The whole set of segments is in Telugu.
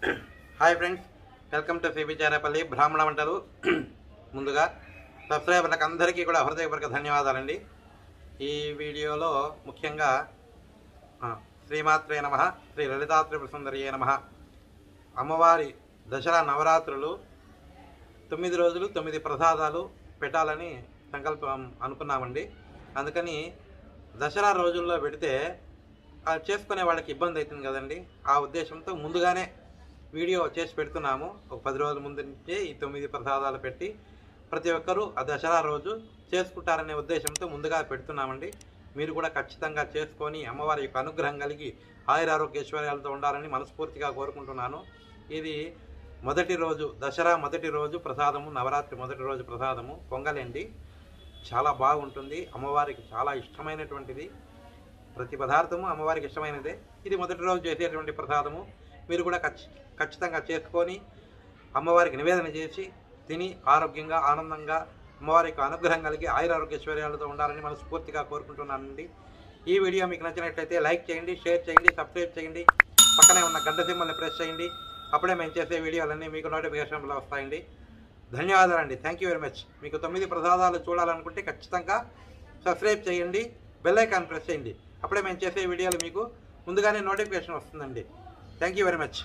Hi friends welcome to CB చారేపల్లి బ్రాహ్మణ వంటలు ముందుగా సబ్స్క్రైబర్లకు అందరికీ కూడా హృదయపూర్వక ధన్యవాదాలండి ఈ వీడియోలో ముఖ్యంగా ఆ, శ్రీమాత్రే నమ శ్రీ లలితాత్రి సుందరియే నమ అమ్మవారి దసరా నవరాత్రులు తొమ్మిది రోజులు తొమ్మిది ప్రసాదాలు పెట్టాలని సంకల్పం అనుకున్నామండి అందుకని దసరా రోజుల్లో పెడితే ఆ చేసుకునే వాళ్ళకి ఇబ్బంది అవుతుంది కదండి ఆ ఉద్దేశంతో ముందుగానే వీడియో చేసి పెడుతున్నాము ఒక పది రోజుల ముందు నుంచే ఈ తొమ్మిది ప్రసాదాలు పెట్టి ప్రతి ఒక్కరూ ఆ దసరా రోజు చేసుకుంటారనే ఉద్దేశంతో ముందుగా పెడుతున్నామండి మీరు కూడా ఖచ్చితంగా చేసుకొని అమ్మవారి యొక్క అనుగ్రహం కలిగి ఆయురారోగ్యేశ్వర్యాలతో ఉండాలని మనస్ఫూర్తిగా కోరుకుంటున్నాను ఇది మొదటి రోజు దసరా మొదటి రోజు ప్రసాదము నవరాత్రి మొదటి రోజు ప్రసాదము పొంగలండి చాలా బాగుంటుంది అమ్మవారికి చాలా ఇష్టమైనటువంటిది ప్రతి పదార్థము అమ్మవారికి ఇష్టమైనదే ఇది మొదటి రోజు చేసేటువంటి ప్రసాదము మీరు కూడా ఖచ్చి ఖచ్చితంగా చేసుకొని అమ్మవారికి నివేదన చేసి తిని ఆరోగ్యంగా ఆనందంగా అమ్మవారి యొక్క అనుగ్రహం కలిగి ఆయురారోగ్యశ్వర్యాలతో ఉండాలని మనస్ఫూర్తిగా కోరుకుంటున్నానండి ఈ వీడియో మీకు నచ్చినట్లయితే లైక్ చేయండి షేర్ చేయండి సబ్స్క్రైబ్ చేయండి పక్కనే ఉన్న గంట సింబల్ని ప్రెస్ చేయండి అప్పుడే మేము చేసే వీడియోలన్నీ మీకు నోటిఫికేషన్లో వస్తాయండి ధన్యవాదాలండి థ్యాంక్ యూ వెరీ మచ్ మీకు తొమ్మిది ప్రసాదాలు చూడాలనుకుంటే ఖచ్చితంగా సబ్స్క్రైబ్ చేయండి బెల్ ఐకాన్ ప్రెస్ చేయండి అప్పుడే మేము చేసే వీడియోలు మీకు ముందుగానే నోటిఫికేషన్ వస్తుందండి థ్యాంక్ యూ వెరీ మచ్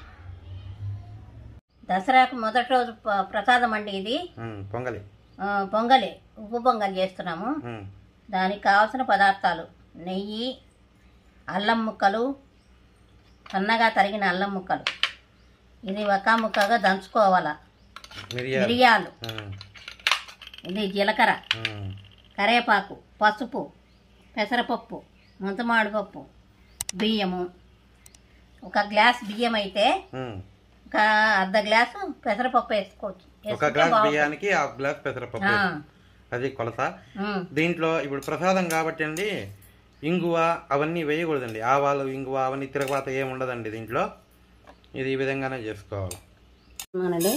దసరాకు మొదటి రోజు ప- ప్రసాదం అండి ఇది పొంగలి ఆ, పొంగలి ఉప్పు పొంగలి చేస్తున్నాము దానికి కావాల్సిన పదార్థాలు నెయ్యి అల్లం ముక్కలు సన్నగా తరిగిన అల్లం ముక్కలు ఇది ఒక ముక్కగా దంచుకోవాలా మిరియాలు మిరియాలు ఉమ్, ఇది జీలకర్ర ఉమ్, కరేపాకు పసుపు పెసరపప్పు ముంతమాడిపప్పు బియ్యము ఒక గ్లాస్ బియ్యం అయితే ఉమ్. ఒక అర్ధ గ్లాసు పెసరపప్పు వేసుకోవచ్చు ఒక వేసుకుంటే గ్లాస్ బాగుంటుంది. బియ్యానికి హాఫ్ గ్లాస్ పెసరపప్పు ఆ, అది కొలత ఉమ్. దీంట్లో ఇప్పుడు ప్రసాదం కాబట్టి అండి ఇంగువ అవన్నీ వేయకూడదండి ఆవాలు ఇంగువ అవన్నీ తిరగబాత ఏమి ఉండదండి దీంట్లో ఇది ఈ విధంగానే చేసుకోవాలి అవునండి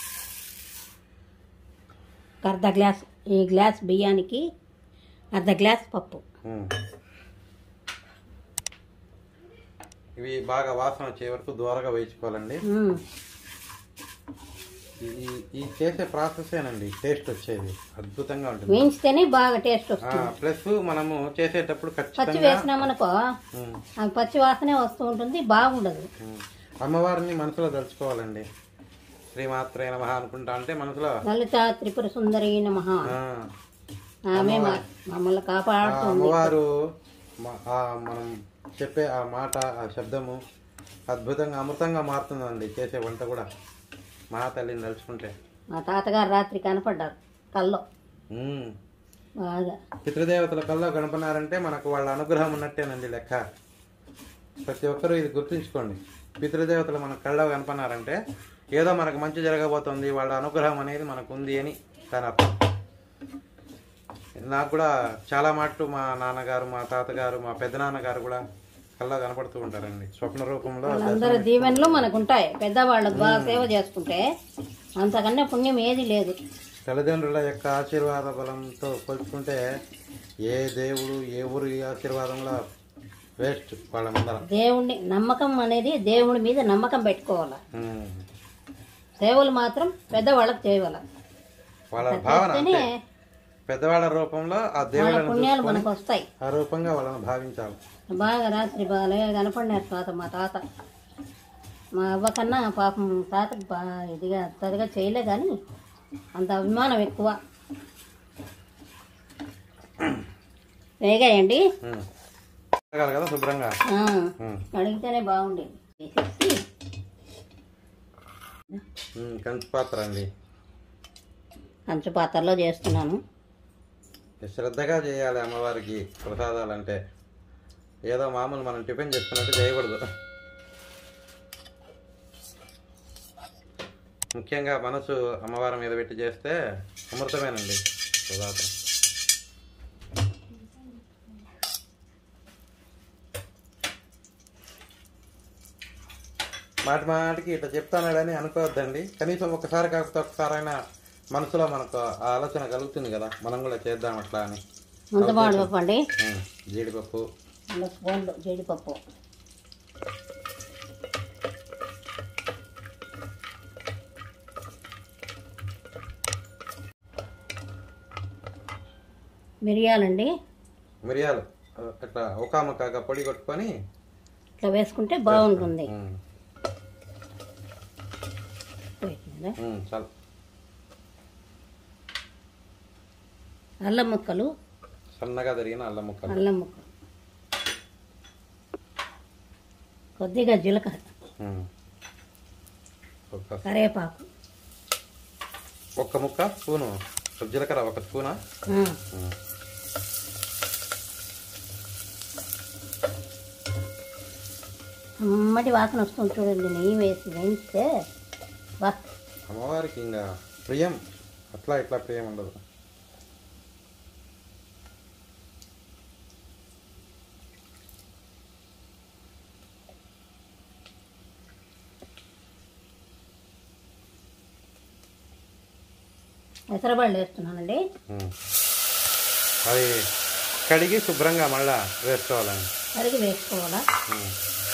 ఒక అర్ధ గ్లాస్ ఈ గ్లాస్ బియ్యానికి అర్ధ గ్లాస్ పప్పు ఉమ్. ఇవి బాగా వాసన వచ్చే వరకు దూరగా వేయించుకోవాలండి ఉమ్. ఈ ఈ చేసే ప్రాసెసేనండి టేస్ట్ వచ్చేది అద్భుతంగా ఉంటుంది వేయించితేనే బాగా టేస్ట్ ఆ, వస్తుంది ప్లస్ మనము చేసేటప్పుడు పచ్చి ఖచ్చితంగా వేసినామనుకో ఉమ్, ఆ పచ్చి వాసనే వస్తూ ఉంటుంది బాగుండదు ఉమ్. అమ్మవారిని మనసులో తలుచుకోవాలండి శ్రీమాత్రే నమః అనుకుంటా అంటే మనసులో లలిత త్రిపుర సుందరి నమ ఆ, ఆమె మా- మమ్మల్ని ఆ కాపాడుతుంది అమ్మవారు మ- ఆ మనం చెప్పే ఆ మాట ఆ శబ్దము అద్భుతంగా అమృతంగా మారుతుందండి చేసే వంట కూడా మా తల్లిని తలుచుకుంటే మా తాతగారు రాత్రి కనపడ్డారు కల్లో ఉమ్. బాగా పితృదేవతల కల్లా గణపనారంటే మనకు వాళ్ళ అనుగ్రహం ఉన్నట్టేనండి లెక్క ప్రతి ఒక్కరూ ఇది గుర్తుంచుకోండి పితృదేవతలు మన కళ్ళ కనపనారంటే ఏదో మనకు మంచి జరగబోతుంది వాళ్ళ అనుగ్రహం అనేది మనకు ఉంది అని దాని అర్థం నాకు కూడా చాలా మాటలు మా నాన్నగారు మా తాతగారు మా పెద్దనాన్నగారు కూడా కల్లా కనపడుతూ ఉంటారండి స్వప్న రూపంలో అందరి దీవెనలు మనకు ఉంటాయి పెద్దవాళ్ళకు బాగా సేవ చేసుకుంటే అంతకన్నా పుణ్యం ఏది లేదు తల్లిదండ్రుల యొక్క ఆశీర్వాద బలంతో పోల్చుకుంటే ఏ దేవుడు ఏ ఊరి ఆశీర్వాదంలో వేస్ట్ వాళ్ళ ముందర దేవుణ్ణి నమ్మకం అనేది దేవుడి మీద నమ్మకం పెట్టుకోవాలి ఉమ్. సేవలు మాత్రం పెద్దవాళ్ళకి చేయవాలి వాళ్ళ భావన చేస్తేనే అంతే పెద్దవాళ్ళ రూపంలో ఆ వాళ్ళ దేవుళ్ళను పుణ్యాలు చూసుకొని మనకు వస్తాయి ఆ రూపంగా వాళ్ళని భావించాలి బాగా రాత్రి బాగా కనపడినారు తాత మా తాత మా అవ్వ కన్నా పాపం తాతకు బాగా ఇదిగా తదిగా చేయలే కానీ అంత అభిమానం ఎక్కువ వేగాయండి ఉమ్. అడగాలి కదా శుభ్రంగా ఆ, ఉమ్. అడిగితేనే బాగుండేది వేసేసి ఉమ్, కంచు పాత్ర అండి కంచు పాత్రలో చేస్తున్నాను శ్రద్ధగా చేయాలి అమ్మవారికి ప్రసాదాలు అంటే ఏదో మామూలు మనం టిఫిన్ చేసుకున్నట్టు చేయకూడదు ముఖ్యంగా మనసు అమ్మవారి మీద పెట్టి చేస్తే అమృతమేనండి ప్రసాదం మాటి మాటికి ఇట్లా చెప్తానని అనుకోవద్దండి కనీసం ఒకసారి కాకపోతే ఒకసారైనా మనసులో మనకు ఆ ఆలోచన కలుగుతుంది కదా మనం కూడా చేద్దాం అట్లా అని ముంతమాడు పప్పు అండి ఉమ్, జీడిపప్పు రెండు స్పూన్లు జీడిపప్పు మిరియాలండి మిరియాలు ఆ, ఇట్లా ఒకామొక్కగా పొడి కొట్టుకొని ఇట్లా వేసుకుంటే బాగుంటుంది ఉమ్, పోయిందా? ఉమ్, చాలు అల్లం ముక్కలు సన్నగా తరిగిన అల్లం ముక్కలు అల్లం ముక్కలు కొద్దిగా జీలకర్ర ఉమ్. ఒక్క కరివేపాకు ఒక్క ముక్క స్పూను జీలకర్ర ఒక స్పూనా ఆ, ఉమ్. అమ్మటి వాసన వస్తుంది చూడండి నెయ్యి వేసి వేయిస్తే వా అమ్మవారికి ఇంకా ప్రియం అట్లా ఇట్లా ప్రియం ఉండదు పెసరబళ్ళు వేస్తున్నానండి ఉమ్. అది కడిగి శుభ్రంగా మళ్ళా వేసుకోవాలండి కరిగి వేసుకోవాలా ఉమ్.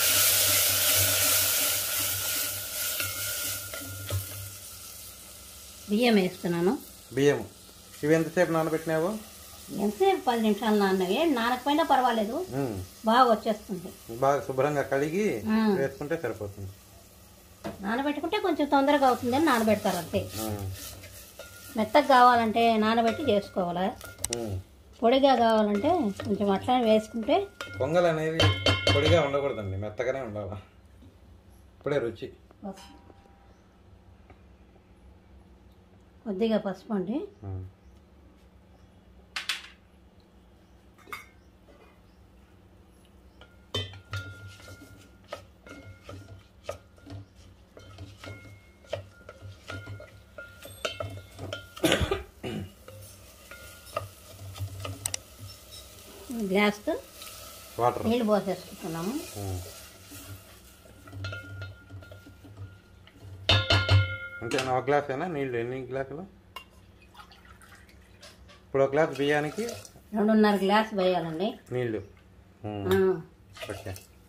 బియ్యం వేస్తున్నాను బియ్యం ఇవి ఎంతసేపు నానబెట్టినావు ఎంతసేపు పది నిమిషాలు నాన్నవి నానకపోయినా పర్వాలేదు ఉమ్. బాగా వచ్చేస్తుంది బాగా శుభ్రంగా కడిగి ఆ. వేసుకుంటే సరిపోతుంది నానబెట్టుకుంటే కొంచెం తొందరగా అవుతుందని నానబెడతారు అంతే ఉమ్. మెత్తగా కావాలంటే నానబెట్టి చేసుకోవాలా ఉమ్. పొడిగా కావాలంటే కొంచెం అట్లా వేసుకుంటే పొంగల్ అనేది పొడిగా ఉండకూడదండి మెత్తగానే ఉండాలి ఇప్పుడే రుచి కొద్దిగా పసుపు అండి ఉమ్. గ్లాస్తో వాటర్ నీళ్ళు పోసేసుకుంటున్నాము ఉమ్. అంతేనా ఒక గ్లాసేనా నీళ్ళు ఎన్ని గ్లాసులు ఇప్పుడు ఒక గ్లాస్ బియ్యానికి రెండున్నర గ్లాస్ వేయాలండి నీళ్ళు ఉమ్. ఆ, ఓకే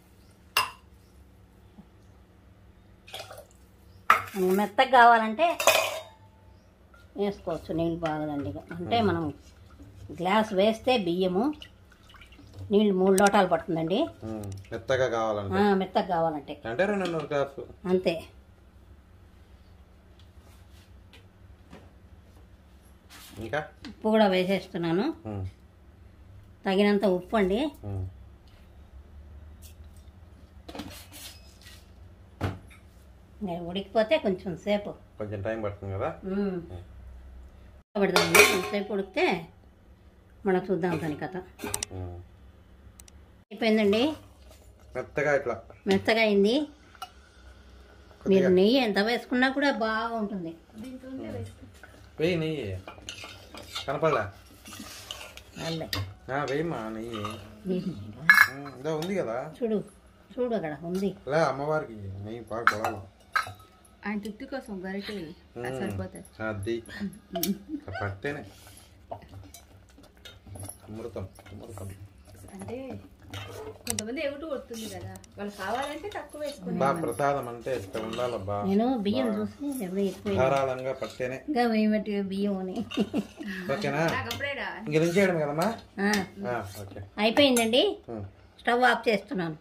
మెత్తగా కావాలంటే వేసుకోవచ్చు నీళ్ళు బాగదండి అంటే మనం గ్లాస్ వేస్తే బియ్యము నీళ్ళు మూడు లోటాలు పడుతుందండి ఉమ్. మెత్తగా కావాలంటే ఆ, మెత్తగా కావాలంటే అంటే రెండున్నర గ్లాసు అంతే ఇంకా ఉప్పు కూడా వేసేస్తున్నాను ఉమ్. తగినంత ఉప్పు అండి ఉమ్. ఇంకా ఉడికిపోతే కొంచెం సేపు కొంచెం టైం పడుతుంది కదా ఉమ్. పెడదామండి కొంచెంసేపు ఉడికితే మనం చూద్దాం దాని కథ ఉమ్. అయిపోయిందండి మెత్తగా ఇట్లా మెత్తగా అయింది మీరు నెయ్యి ఎంత వేసుకున్నా కూడా బాగుంటుంది వెయ్యి నెయ్యి కనపడలా వాళ్ళే ఆ, వెయ్యమ్మా నెయ్యి నెయ్యి. ఉమ్, ఇదో ఉంది కదా చూడు చూడు అక్కడ ఉంది లే అమ్మవారికి నెయ్యి బాగా పొలాలు ఆయన తృప్తి కోసం గరిటెలు అది సరిపోతాయి అది పట్టేనే అమృతం అమృతం అంటే కొంతమంది ఎగుటు కొడుతుంది కదా వాళ్ళు కావాలంటే తక్కువ వేసుకుని బా ప్రసాదం అంటే ఇట్లా ఉండాలబ్బా నేను బియ్యం చూసి ఎప్పుడు ఎక్కువ ధారాళంగా పట్టేనే ఇంకా వేయబట్టి బియ్యం అని ఓకేనా నాకు అప్పుడేడా ఇంక దించేయడం కదమ్మా ఆ, ఆ, ఓకే అయిపోయిందండి ఉమ్. స్టవ్ ఆఫ్ చేస్తున్నాను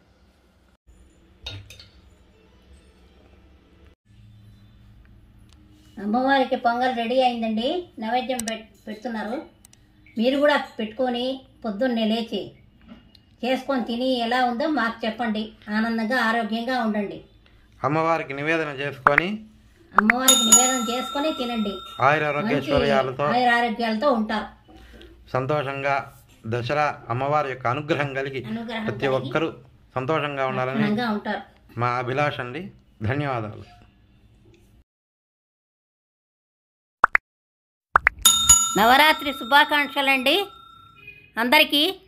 అమ్మవారికి పొంగల్ రెడీ అయిందండి నైవేద్యం పెట్ పెడుతున్నారు మీరు కూడా పెట్టుకొని పొద్దున్నే లేచి చేసుకొని తిని ఎలా ఉందో మాకు చెప్పండి ఆనందంగా ఆరోగ్యంగా ఉండండి అమ్మవారికి నివేదన చేసుకొని అమ్మవారికి నివేదన చేసుకొని తినండి ఆయురారోగ్యశ్వర్యాలతో ఆయుర ఆరోగ్యాలతో ఉంటారు సంతోషంగా దసరా అమ్మవారి యొక్క అనుగ్రహం కలిగి అనుగ్రహం ప్రతి ఒక్కరూ సంతోషంగా ఉండాలని ఆనందంగా ఉంటారు మా అభిలాష అండి ధన్యవాదాలు నవరాత్రి శుభాకాంక్షలండి అందరికీ